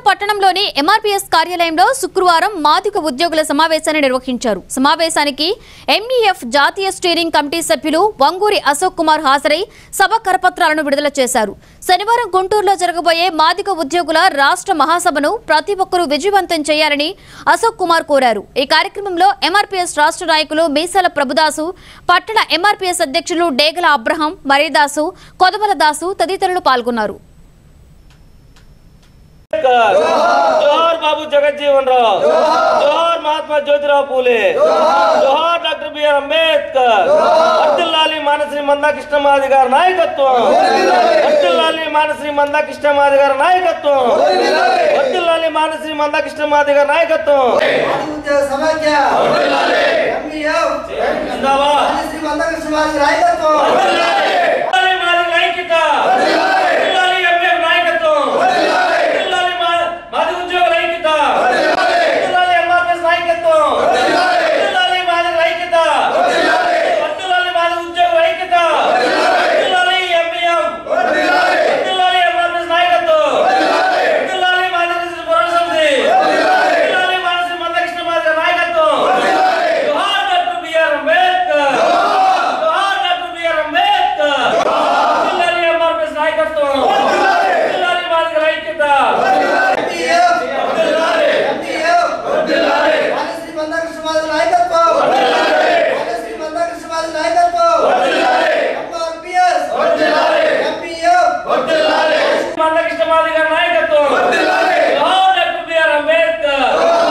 పట్టణంలోని ఎంఆర్పీఎస్ కార్యాలయంలో శుక్రవారం మాదిక ఉద్యోగుల సమావేశాన్ని నిర్వహించారు సమావేశానికి ఎంఈఎఫ్ జాతీయ స్టీరింగ్ కమిటీ సభ్యులు వంగూరి అశోక్ కుమార్ హాజరై సభ కరపత్రాలను విడుదల చేశారు శనివారం గుంటూరులో జరగబోయే మాదిక ఉద్యోగుల రాష్ట్ర మహాసభను ప్రతి ఒక్కరూ విజయవంతం చేయాలని అశోక్ కుమార్ కోరారు ఈ కార్యక్రమంలో ఎంఆర్పీఎస్ రాష్ట్ర నాయకులు మీసాల ప్రభుదాసు పట్టణ ఎంఆర్పీఎస్ అధ్యక్షులు డేగల అబ్రహం మరీదాసు కొదమల దాసు తదితరులు పాల్గొన్నారు అంబేద్కర్ జోహార్ బాబు జగజ్జీవన్ రావు జోహార్ మహాత్మా జ్యోతిరావు పూలే జోహార్ డాక్టర్ బిఆర్ అంబేద్కర్ వర్దిల్లాలి మానశ్రీ మందాకృష్ణమాది గారి నాయకత్వం వర్దిల్లాలి మానశ్రీ మందాకృష్ణమాది గారి నాయకత్వం వర్దిల్లాలి మానశ్రీ మందాకృష్ణమాది గారి నాయకత్వం ఉద్యోగ సమాఖ్య ఎంఈఎఫ్ జిందాబాద్ శ్రీ మందకృష్ణ వారి నాయకత్వం వర్ధిల్లాలి మాది ఐక్యత వర్ధిల్లాలి ఎంఎం నాయకత్వం వర్ధిల్లాలి మా- మాది ఉద్యోగుల ఐక్యత వర్ధిల్లాలి ఎంఆర్ఎస్ నాయకత్వం వర్ధిల్లాలి మాది ఐక్యత వర్ధిల్లాలి మాది ఉద్యోగుల ఐక్యత వర్ధిల్లాలి ఎంఎం వర్ధిల్లాలి ఎంఆర్ఎస్ నాయకత్వం వర్ధిల్లాలి మాది పోరాట సమితి వర్ధిల్లాలి మానసి మందకృష్ణ మాది నాయకత్వం జోహార్ డాక్టర్ బిఆర్ అంబేద్కర్ జోహార్ డాక్టర్ బిఆర్ అంబేద్కర్ వర్ధిల్లాలి ఎంఆర్ఎస్ నాయకత్వం వర్ధిల్లాలి మాది ఐక్యత ఎంఈఎఫ్ ఎంఈఎఫ్ శ్రీ మందకృష్ణ వారి నాయకత్వం శ్రీ మందకృష్ణ వారి నాయకత్వం ఎంఆర్పిఎస్ ఎంఈఎఫ్ మందకృష్ణ మాది గారి నాయకత్వం జోహార్ డాక్టర్ బిఆర్ అంబేద్కర్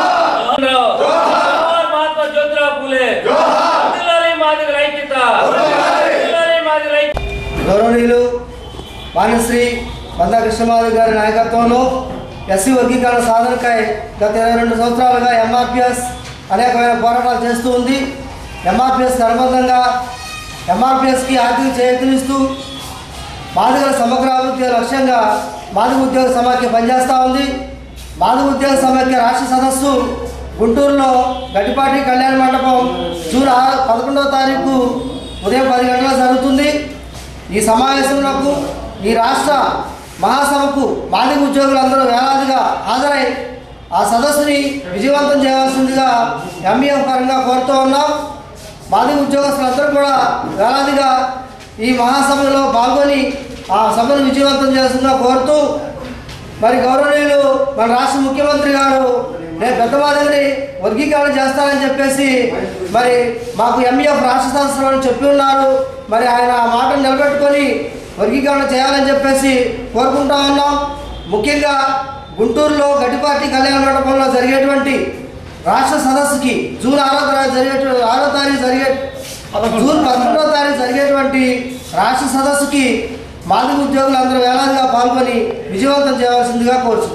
జోహార్ మహాత్మా జ్యోతిరావు పూలే వర్ధిల్లాలి మాది ఐక్యత వర్ధిల్లాలి మాది ఐక్యత గౌరవనీయులు వాణిశ్రీ మందా కృష్ణమాధవ్ గారి నాయకత్వంలో ఎస్సీ వర్గీకరణ సాధనకై గత ఇరవై రెండు సంవత్సరాలుగా ఎంఆర్పిఎస్ అనేకమైన పోరాటాలు చేస్తూ ఉంది ఎంఆర్పిఎస్ అనుబంధంగా ఎంఆర్పిఎస్కి ఆర్థిక చేయూతనిస్తూ మాదిగల సమగ్ర అభివృద్ధి లక్ష్యంగా మాదిగ ఉద్యోగ సమాఖ్య పనిచేస్తూ ఉంది మాదిగ ఉద్యోగ సమాఖ్య రాష్ట్ర సదస్సు గుంటూరులో గట్టిపాటి కళ్యాణ మండపం జూన్ ఆరు పదకొండవ తారీఖు ఉదయం పది గంటలకు జరుగుతుంది ఈ సమావేశంలో ఈ రాష్ట్ర మహాసభకు మాదిగ ఉద్యోగులందరూ వేలాదిగా హాజరై ఆ సదస్సుని విజయవంతం చేయవలసిందిగా ఎంఈఎం పరంగా కోరుతూ ఉన్నాం మాది ఉద్యోగస్తులందరూ కూడా వేలాదిగా ఈ మహాసభలో పాల్గొని ఆ సభను విజయవంతం చేస్తుందా కోరుతూ మరి గౌరవనీయులు మన రాష్ట్ర ముఖ్యమంత్రి గారు నేను పెద్ద మాదిరిని వర్గీకరణ చేస్తానని చెప్పేసి మరి మాకు ఎంఈఎఫ్ రాష్ట్ర సంస్థలను చెప్పి ఉన్నారు మరి ఆయన ఆ మాటను నిలబెట్టుకొని వర్గీకరణ చేయాలని చెప్పేసి కోరుకుంటా ఉన్నాం ముఖ్యంగా గుంటూరులో గడ్డిపాటి కళ్యాణ మండపంలో జరిగేటువంటి రాష్ట్ర సదస్సుకి జూన్ ఆరో తారీఖు జరిగే ఆరో తారీఖు జరిగే జూన్ పదకొండవ తారీఖు జరిగేటువంటి రాష్ట్ర సదస్సుకి మాదిగ ఉద్యోగులందరూ వేలాదిగా పాల్గొని విజయవంతం చేయవలసిందిగా కోరుచున్నాం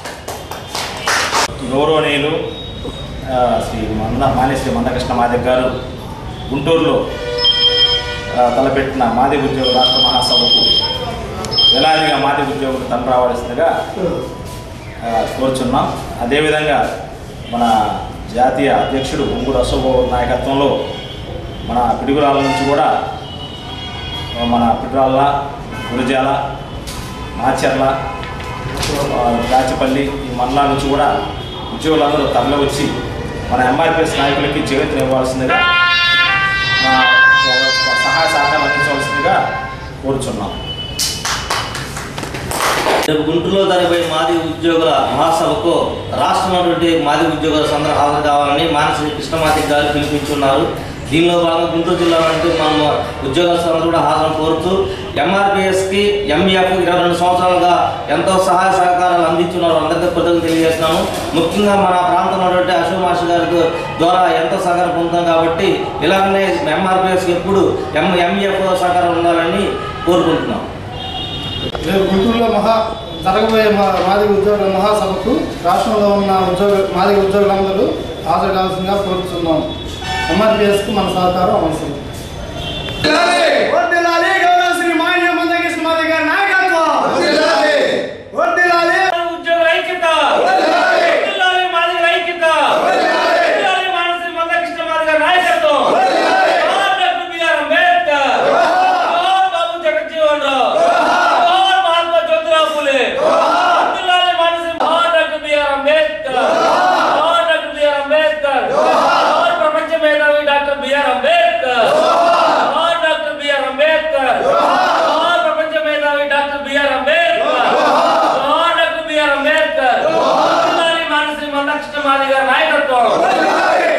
గౌరవనీయులు ఆ, శ్రీ మంద మానేశ్రీ మందకృష్ణ మాదిక్ గారు గుంటూరులో ఆ, తలపెట్టిన మాది ఉద్యోగ రాష్ట్ర మహాసభకు వేలాదిగా మాది ఉద్యోగులు తను రావాల్సిందిగా ఆ, కోరుచున్నాం అదేవిధంగా మన జాతీయ అధ్యక్షుడు ఉంగుడు అశోక్ బాబు నాయకత్వంలో మన పిడుగురాల నుంచి కూడా మన పిడురాళ్ళ గురజాల మాచర్ల ఆ, దాచిపల్లి ఈ మండలాల నుంచి కూడా ఉద్యోగులందరూ తరలి వచ్చి మన ఎంఆర్పిఎస్ నాయకులకి చేతులు ఇవ్వాల్సిందిగా మా సహాయ సహకారం అందించవలసిందిగా కోరుచున్నాం రేపు గుంటూరులో జరగబోయే మాది ఉద్యోగుల మహాసభకు రాష్ట్రంలోటువంటి మాది ఉద్యోగుల అందరూ హాజరు కావాలని మానసిక కృష్ణమాతి గారు పిలిపించున్నారు దీనిలో భాగంగా గుంటూరు జిల్లా నుండి మనం ఉద్యోగస్తులందరూ కూడా హాజరు కోరుతూ ఎంఆర్పిఎస్కి ఎంఈఎఫ్ ఇరవై రెండు సంవత్సరాలుగా ఎంతో సహాయ సహకారాలు అందించున్నారు అందరికీ కృతజ్ఞతలు తెలియజేస్తున్నాను ముఖ్యంగా మన ప్రాంతంలో ఉన్నటువంటి అశోక్ మాస్టర్ గారి ద్వారా ఎంతో సహకారం పొందుతాం కాబట్టి ఇలాగనే ఎంఆర్పిఎస్కి ఎప్పుడు ఎం ఎంఈఎఫ్ సహకారం ఉండాలని కోరుకుంటున్నాం రేపు గుంటూరులో మహా జరగబోయే మా మాదిగ ఉద్యోగుల మహాసభకు రాష్ట్రంలో ఉన్న ఉద్యోగ మాదిగ ఉద్యోగులందరూ హాజరు కావాల్సిందిగా కోరుతున్నాం ఎంఆర్పిఎస్కి మన సహకారం అవసరం ఉద్యోగుల ఐక్యత వర్ధిల్లాలి మాది ఐక్యత వర్ధిల్లాలి మానసి మందకృష్ణ మాది గారి నాయకత్వం జోహార్ డాక్టర్ బిఆర్ అంబేద్కర్ జోహార్ బాబు జగజ్జీవన్ రావు జోహార్ మహాత్మా జ్యోతిరావు పూలే వర్ధిల్లాలి మానసి జోహార్ డాక్టర్ మాది గారి నాయకత్వం